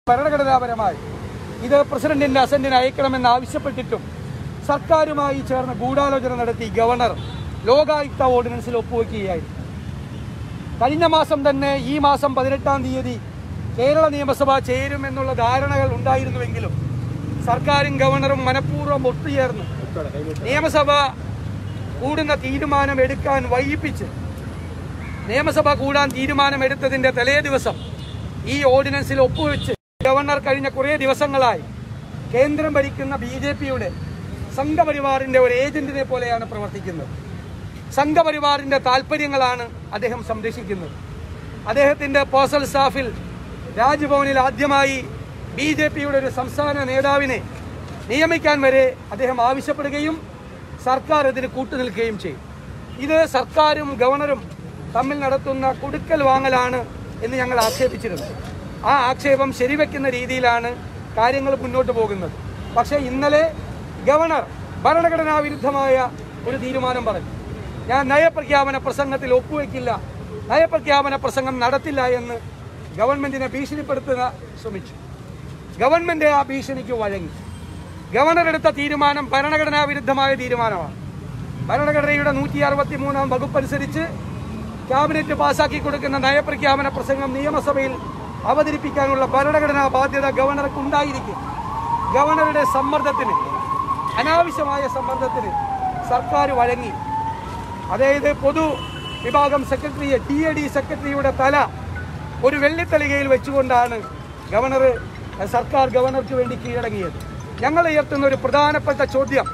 ഭരണഘടനാപരമായി ഇത് പ്രസിഡന്റിന്റെ അസന്റിന് അയക്കണമെന്ന് ആവശ്യപ്പെട്ടിട്ടും സർക്കാരുമായി ചേർന്ന് ഗൂഢാലോചന നടത്തി ഗവർണർ ലോകായുക്ത ഓർഡിനൻസിൽ ഒപ്പുവെക്കുകയായിരുന്നു കഴിഞ്ഞ മാസം തന്നെ ഈ മാസം പതിനെട്ടാം തീയതി കേരള നിയമസഭ ചേരുമെന്നുള്ള ധാരണകൾ ഉണ്ടായിരുന്നുവെങ്കിലും സർക്കാരും ഗവർണറും മനഃപൂർവ്വം ഒത്തുചേർന്ന് നിയമസഭ കൂടുന്ന തീരുമാനം എടുക്കാൻ വൈകിപ്പിച്ച് നിയമസഭ കൂടാൻ തീരുമാനമെടുത്തതിന്റെ തലേ ദിവസം ഈ ഓർഡിനൻസിൽ ഒപ്പുവെച്ച് ഗവർണർ കഴിഞ്ഞ കുറേ ദിവസങ്ങളായി കേന്ദ്രം ഭരിക്കുന്ന ബി ജെ പിയുടെ സംഘപരിവാറിന്റെ ഒരു ഏജന്റിനെ പോലെയാണ് പ്രവർത്തിക്കുന്നത് സംഘപരിവാറിന്റെ താല്പര്യങ്ങളാണ് അദ്ദേഹം സംരക്ഷിക്കുന്നത് അദ്ദേഹത്തിന്റെ പേഴ്സണൽ സ്റ്റാഫിൽ രാജ്ഭവനിൽ ആദ്യമായി ബി ജെ പിയുടെ ഒരു സംസ്ഥാന നേതാവിനെ നിയമിക്കാൻ വരെ അദ്ദേഹം ആവശ്യപ്പെടുകയും സർക്കാർ ഇതിന് കൂട്ടുനിൽക്കുകയും ചെയ്യും ഇത് സർക്കാരും ഗവർണറും തമ്മിൽ നടത്തുന്ന കൊടുക്കൽ വാങ്ങലാണ് എന്ന് ഞങ്ങൾ ആക്ഷേപിച്ചിരുന്നു ആ ആക്ഷേപം ശരിവെക്കുന്ന രീതിയിലാണ് കാര്യങ്ങൾ മുന്നോട്ട് പോകുന്നത് പക്ഷേ ഇന്നലെ ഗവർണർ ഭരണഘടനാ വിരുദ്ധമായ ഒരു തീരുമാനം പറഞ്ഞു ഞാൻ നയപ്രഖ്യാപന പ്രസംഗത്തിൽ ഒപ്പുവെക്കില്ല നയപ്രഖ്യാപന പ്രസംഗം നടത്തില്ല എന്ന് ഗവൺമെന്റിനെ ഭീഷണിപ്പെടുത്തുക ശ്രമിച്ചു ഗവൺമെന്റ് ആ ഭീഷണിക്ക് വഴങ്ങി ഗവർണർ എടുത്ത തീരുമാനം ഭരണഘടനാ വിരുദ്ധമായ തീരുമാനമാണ് ഭരണഘടനയുടെ നൂറ്റി അറുപത്തി മൂന്നാം വകുപ്പ് അനുസരിച്ച് ക്യാബിനറ്റ് പാസാക്കി കൊടുക്കുന്ന നയപ്രഖ്യാപന പ്രസംഗം നിയമസഭയിൽ അവതരിപ്പിക്കാനുള്ള ഭരണഘടനാ ബാധ്യത ഗവർണർക്ക് ഉണ്ടായിരിക്കും ഗവർണറുടെ സമ്മർദ്ദത്തിന് അനാവശ്യമായ സമ്മർദ്ദത്തിന് സർക്കാർ വഴങ്ങി അതായത് പൊതു വിഭാഗം സെക്രട്ടറിയെ ടി എ ഡി സെക്രട്ടറിയുടെ തല ഒരു വെള്ളിത്തളികയിൽ വെച്ചുകൊണ്ടാണ് ഗവർണർ സർക്കാർ ഗവർണർക്ക് വേണ്ടി കീഴടങ്ങിയത് ഞങ്ങൾ ഉയർത്തുന്ന ഒരു പ്രധാനപ്പെട്ട ചോദ്യം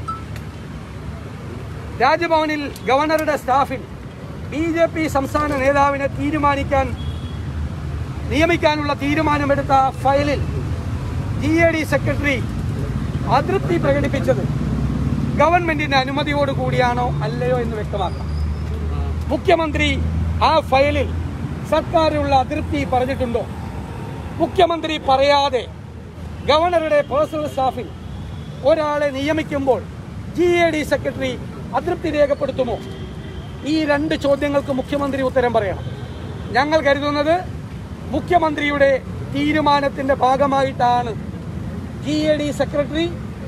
രാജ്ഭവനിൽ ഗവർണറുടെ സ്റ്റാഫിൽ ബി ജെ പി സംസ്ഥാന നേതാവിനെ തീരുമാനിക്കാൻ നിയമിക്കാനുള്ള തീരുമാനമെടുത്ത ഫയലിൽ ജി എ ഡി സെക്രട്ടറി അതൃപ്തി പ്രകടിപ്പിച്ചത് ഗവൺമെന്റിന്റെ അനുമതിയോട് കൂടിയാണോ അല്ലയോ എന്ന് വ്യക്തമാക്കാം മുഖ്യമന്ത്രി ആ ഫയലിൽ സർക്കാരിനുള്ള അതൃപ്തി പറഞ്ഞിട്ടുണ്ടോ മുഖ്യമന്ത്രി പറയാതെ ഗവർണറുടെ പേഴ്സണൽ സ്റ്റാഫിൽ ഒരാളെ നിയമിക്കുമ്പോൾ ജി എ ഡി സെക്രട്ടറി അതൃപ്തി രേഖപ്പെടുത്തുമോ ഈ രണ്ട് ചോദ്യങ്ങൾക്ക് മുഖ്യമന്ത്രി ഉത്തരം പറയണം ഞങ്ങൾ കരുതുന്നത് മുഖ്യമന്ത്രിയുടെ തീരുമാനത്തിന്റെ ഭാഗമായിട്ടാണ് ജി എ ഡി സെക്രട്ടറി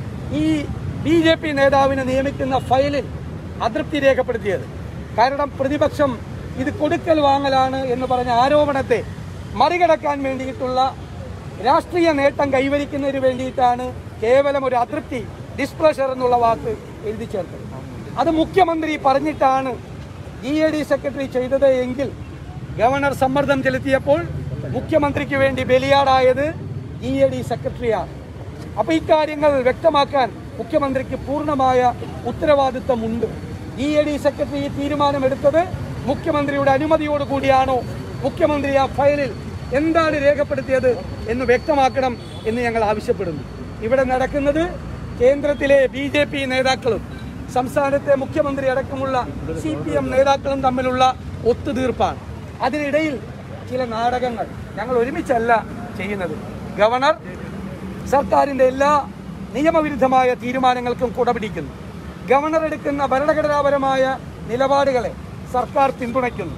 ഈ ബി ജെ പി നേതാവിനെ നിയമിക്കുന്ന ഫയലിൽ അതൃപ്തി രേഖപ്പെടുത്തിയത് കാരണം പ്രതിപക്ഷം ഇത് കൊടുക്കൽ വാങ്ങലാണ് എന്ന് പറഞ്ഞ ആരോപണത്തെ മറികടക്കാൻ വേണ്ടിയിട്ടുള്ള രാഷ്ട്രീയ നേട്ടം കൈവരിക്കുന്നതിന് വേണ്ടിയിട്ടാണ് കേവലം ഒരു അതൃപ്തി ഡിസ്പ്ലഷർ എന്നുള്ള വാക്ക് എഴുതി ചേർത്തത് അത് മുഖ്യമന്ത്രി പറഞ്ഞിട്ടാണ് ജി എ ഡി സെക്രട്ടറി ചെയ്തത് എങ്കിൽ ഗവർണർ സമ്മർദ്ദം ചെലുത്തിയപ്പോൾ മുഖ്യമന്ത്രിക്ക് വേണ്ടി ബലിയാടായത് ജി എ ഡി സെക്രട്ടറിയാണ് അപ്പൊ ഇക്കാര്യങ്ങൾ വ്യക്തമാക്കാൻ മുഖ്യമന്ത്രിക്ക് പൂർണ്ണമായ ഉത്തരവാദിത്വമുണ്ട് ജി എ ഡി സെക്രട്ടറി ഈ തീരുമാനമെടുത്തത് മുഖ്യമന്ത്രിയുടെ അനുമതിയോട് കൂടിയാണോ മുഖ്യമന്ത്രി ആ ഫയലിൽ എന്താണ് രേഖപ്പെടുത്തിയത് എന്ന് വ്യക്തമാക്കണം എന്ന് ഞങ്ങൾ ആവശ്യപ്പെടുന്നു ഇവിടെ നടക്കുന്നത് കേന്ദ്രത്തിലെ ബി ജെ പി നേതാക്കളും സംസ്ഥാനത്തെ മുഖ്യമന്ത്രി അടക്കമുള്ള സി പി എം നേതാക്കളും തമ്മിലുള്ള ഒത്തുതീർപ്പാണ് അതിനിടയിൽ ചില നാടകങ്ങൾ ഞങ്ങൾ ഒരുമിച്ചല്ല ചെയ്യുന്നത് ഗവർണർ സർക്കാരിന്റെ എല്ലാ നിയമവിരുദ്ധമായ തീരുമാനങ്ങൾക്കും കുടപിടിക്കുന്നു ഗവർണർ എടുക്കുന്ന ഭരണഘടനാപരമായ നിലപാടുകളെ സർക്കാർ പിന്തുണയ്ക്കുന്നു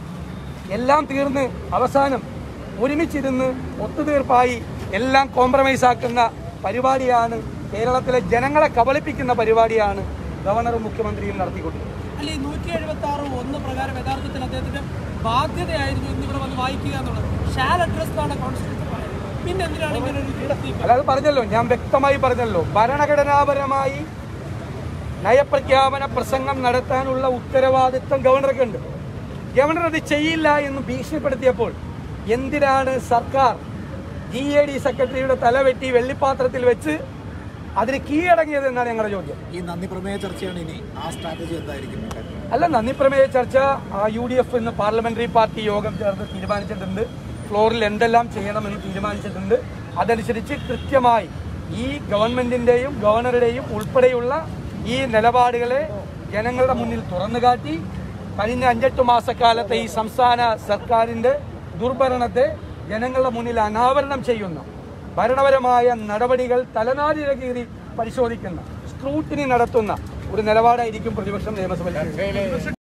എല്ലാം തീർന്ന് അവസാനം ഒരുമിച്ചിരുന്ന് ഒത്തുതീർപ്പായി എല്ലാം കോംപ്രമൈസ് ആക്കുന്ന പരിപാടിയാണ് കേരളത്തിലെ ജനങ്ങളെ കബളിപ്പിക്കുന്ന പരിപാടിയാണ് ഗവർണറും മുഖ്യമന്ത്രിയും നടത്തിക്കൊണ്ടിരിക്കുന്നത് അല്ലെ നൂറ്റി എഴുപത്തി ആറ് ഒന്ന് പ്രകാരം യഥാർത്ഥത്തിൽ അദ്ദേഹത്തിന്റെ ബാധ്യതയായിരുന്നു ഇന്നിവിടെ വന്ന് വായിക്കുക എന്നുള്ളത് ഷാൽ അഡ്രസ് എന്നാണ് കോൺസ്റ്റിറ്റ്യൂഷൻ പറയുന്നത് പിന്നെ എന്തിനാണ് ഇങ്ങനെ ഒരു തീർത്തി അല്ലാതെ പറഞ്ഞല്ലോ ഞാൻ വ്യക്തമായി പറഞ്ഞല്ലോ ഭരണഘടനാപരമായി നയപ്രഖ്യാപന പ്രസംഗം നടത്താനുള്ള ഉത്തരവാദിത്വം ഗവർണർക്ക് ഉണ്ട് ഗവർണർ അത് ചെയ്യില്ല എന്ന് ഭീഷണിപ്പെടുത്തിയപ്പോൾ എന്തിനാണ് സർക്കാർ ജി എ ഡി സെക്രട്ടറിയുടെ തലവെട്ടി വെള്ളിപ്പാത്രത്തിൽ വെച്ച് അതിന് കീഴടങ്ങിയത് എന്നാണ് ഞങ്ങളുടെ ചോദ്യം ഈ നന്ദി പ്രമേയ ചർച്ചയാണ് ഇനി ആ സ്ട്രാറ്റജി എന്തായിരിക്കും ഇക്കാര്യത്തിൽ? അല്ല നന്ദി പ്രമേയ ചർച്ച യു ഡി എഫ് ഇന്ന് പാർലമെന്ററി പാർട്ടി യോഗം ചേർന്ന് തീരുമാനിച്ചിട്ടുണ്ട് ഫ്ലോറിൽ എന്തെല്ലാം ചെയ്യണമെന്ന് തീരുമാനിച്ചിട്ടുണ്ട് അതനുസരിച്ച് കൃത്യമായി ഈ ഗവൺമെന്റിന്റെയും ഗവർണറുടെയും ഉൾപ്പെടെയുള്ള ഈ നിലപാടുകളെ ജനങ്ങളുടെ മുന്നിൽ തുറന്നു കാട്ടി കഴിഞ്ഞ അഞ്ചെട്ട് മാസക്കാലത്തെ ഈ സംസ്ഥാന സർക്കാരിന്റെ ദുർഭരണത്തെ ജനങ്ങളുടെ മുന്നിൽ അനാവരണം ചെയ്യുന്ന ഭരണപരമായ നടപടികൾ തലനാരിഴ കീറി പരിശോധിക്കുന്ന സ്ക്രൂട്ടിനി നടത്തുന്ന ഒരു നിലപാടായിരിക്കും പ്രതിപക്ഷം നിയമസഭയിൽ